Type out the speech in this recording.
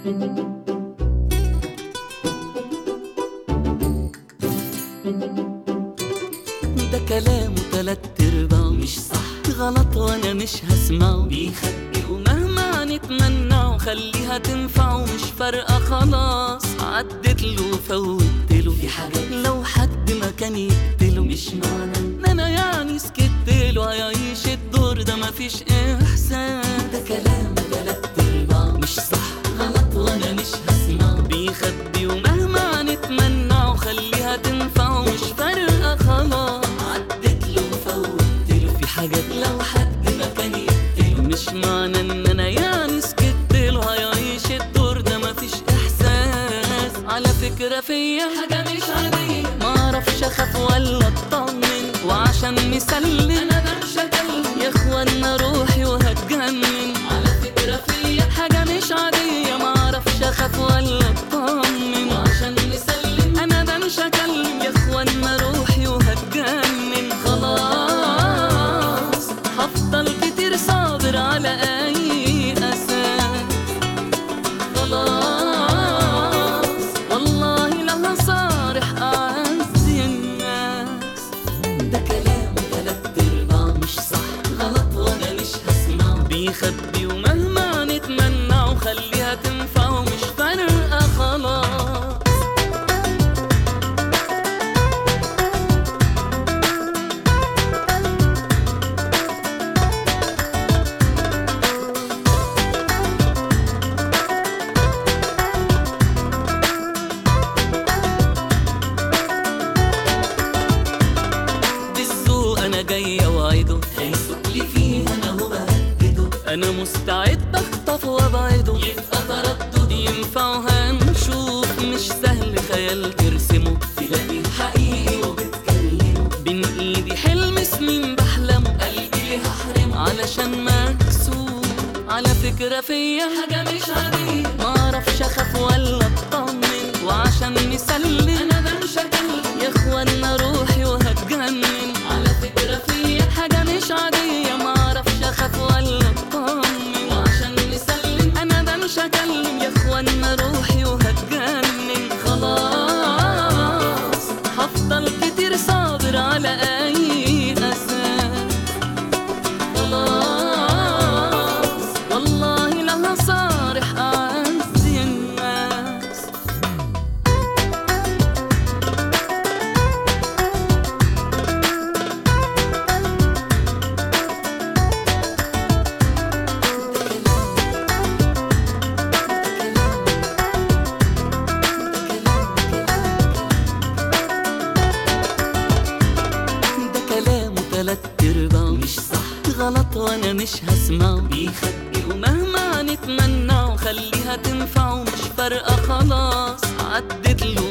ده كلامه تلات ارباعه مش صح غلط وانا مش هسمعه بيخبي ومهما نتمنعه خليها تنفعه مش فارقة خلاص عدت له وفوت له في حاجات لو حد ما كان يقتله مش معنى ان انا يعني سكت له هيعيش الدور ده مفيش احساس ده كلامه تلات ارباعه مش صح غلط وانا مش هسمعه بيخبي ومهما نتمنعه خليها تنفعه مش فارقة خلاص عدت له وفوت له في حاجات لو حد ما كان يقتله مش معنى ان انا يعني سكت له هيعيش الدور ده مفيش احساس على فكرة فيا حاجة مش عادية معرفش اخاف ولا اطمن وعشان مسلم انا بمشي اكلم يا اخوانا روحي وهتجنن على فكرة فيا حاجة مش عادية معرفش اخاف ولا اطمن وعشان مسلم انا بمشي اكلم يا اخوانا روحي وهتجنن خلاص هفضل كتير صابر على اي اساس خلاص والله لا هصارح اعز الناس ده كلامه تلات ارباع مش صح غلط وانا مش هسمعه بيخبي ومهما نتمنعه خليها تنفعه مش فارقة خلاص بالذوق انا جاي اوعده هيسوق لي فيه انا هو بهدده انا مستعد اخطف وابعده يبقى تردد ينفع هنشوف مش سهل خيال ترسمه تلاقي حقيقي وبتكلمه بين ايدي حلم سنين بحلمه قلبي ليه هحرمه علشان مكسور على فكرة فيا حاجة مش عادية معرفش اخاف ولا اطمن وعشان مسلم انا بمشي اكلم يا اخوانا روحي وهتجنن على فكرة فيا حاجة مش عادية معرفش اخاف ولا اطمن وعشان مسلم انا بمشي اكلم يا اخوانا روحي وهتجنن خلاص هفضل كتير صابر على اي اساس خلاص والله لا هصارح اعز الناس ده كلامه تلات ارباعه مش صح غلط وانا مش هسمعه بيخبي ومهما نتمنعه خليها تنفعه مش فارقة خلاص عدت له